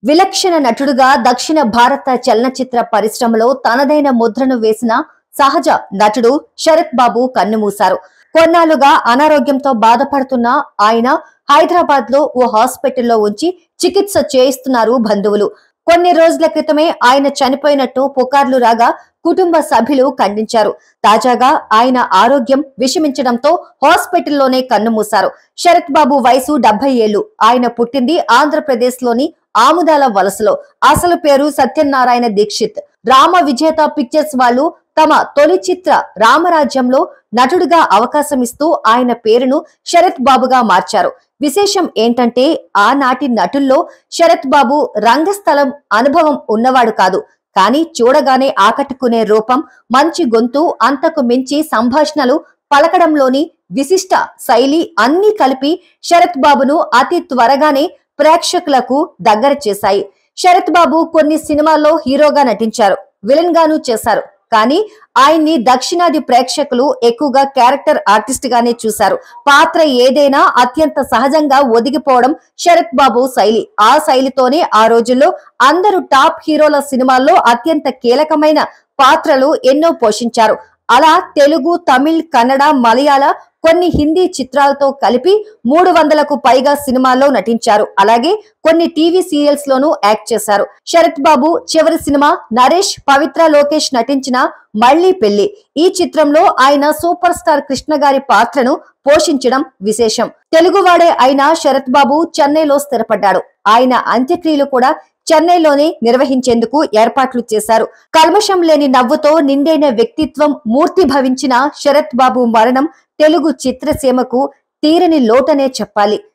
విలక్షణ నటుడుగా దక్షిణ భారత చలనచిత్ర పరిశ్రమలో తనదైన ముద్రను వేసిన సహజ నటుడు శరత్ బాబు కన్నుమూశారు కొన్నాళ్లుగా అనారోగ్యంతో బాధపడుతున్న ఆయన హైదరాబాద్ లో ఓ హాస్పిటల్లో ఉంచి చికిత్స చేయిస్తున్నారు బంధువులు కొన్ని రోజుల క్రితమే ఆయన చనిపోయినట్టు పుకార్లు రాగా కుటుంబ సభ్యులు ఖండించారు తాజాగా ఆయన ఆరోగ్యం విషమించడంతో హాస్పిటల్లోనే కన్నుమూశారు శరత్ బాబు వయసు డెబ్బై ఏళ్లు ఆయన పుట్టింది ఆంధ్రప్రదేశ్ లోని ఆముదాల వలసలో అసలు పేరు సత్యనారాయణ దీక్షిత్ రామ విజేత పిక్చర్స్ వాళ్ళు తమ తొలి చిత్ర రామరాజ్యంలో నటుడిగా అవకాశం ఇస్తూ ఆయన పేరును శరత్ బాబుగా మార్చారు విశేషం ఏంటంటే ఆనాటి నటుల్లో శరత్ బాబు రంగస్థలం అనుభవం ఉన్నవాడు కాదు కానీ చూడగానే ఆకట్టుకునే రూపం మంచి గొంతు అంతకు మించి సంభాషణలు పలకడంలోని విశిష్ట శైలి అన్నీ కలిపి శరత్ బాబును అతి త్వరగానే ప్రేక్షకులకు దగ్గర చేశాయి శరత్ బాబు కొన్ని సినిమాల్లో హీరోగా నటించారు విలన్ గాను చేశారు కానీ ఆయన్ని దక్షిణాది ప్రేక్షకులు ఎక్కువగా క్యారెక్టర్ ఆర్టిస్ట్ గానే చూశారు పాత్ర ఏదైనా అత్యంత సహజంగా ఒదిగిపోవడం శరత్ బాబు శైలి ఆ శైలితోనే ఆ రోజుల్లో అందరూ టాప్ హీరోల సినిమాల్లో అత్యంత కీలకమైన పాత్రలు ఎన్నో పోషించారు అలా తెలుగు తమిళ్ కన్నడ మలయాళ కొన్ని హిందీ చిత్రాలతో కలిపి మూడు వందలకు పైగా సినిమాల్లో నటించారు అలాగే కొన్ని టీవీ సీరియల్స్ లోనూ యాక్ట్ చేశారు శరత్ బాబు చివరి సినిమా నరేష్ పవిత్ర లోకేష్ నటించిన మళ్ళీ పెళ్లి ఈ చిత్రంలో ఆయన సూపర్ స్టార్ కృష్ణ గారి పాత్రను పోషించడం విశేషం తెలుగువాడే అయిన శరత్ బాబు చెన్నైలో స్థిరపడ్డాడు ఆయన అంత్యక్రియలు కూడా చెన్నైలోనే నిర్వహించేందుకు ఏర్పాట్లు చేశారు కల్మషం లేని నవ్వుతో నిండైన వ్యక్తిత్వం మూర్తి భవించిన శరత్ బాబు మరణం తెలుగు చిత్రసీమకు తీరని లోటనే చెప్పాలి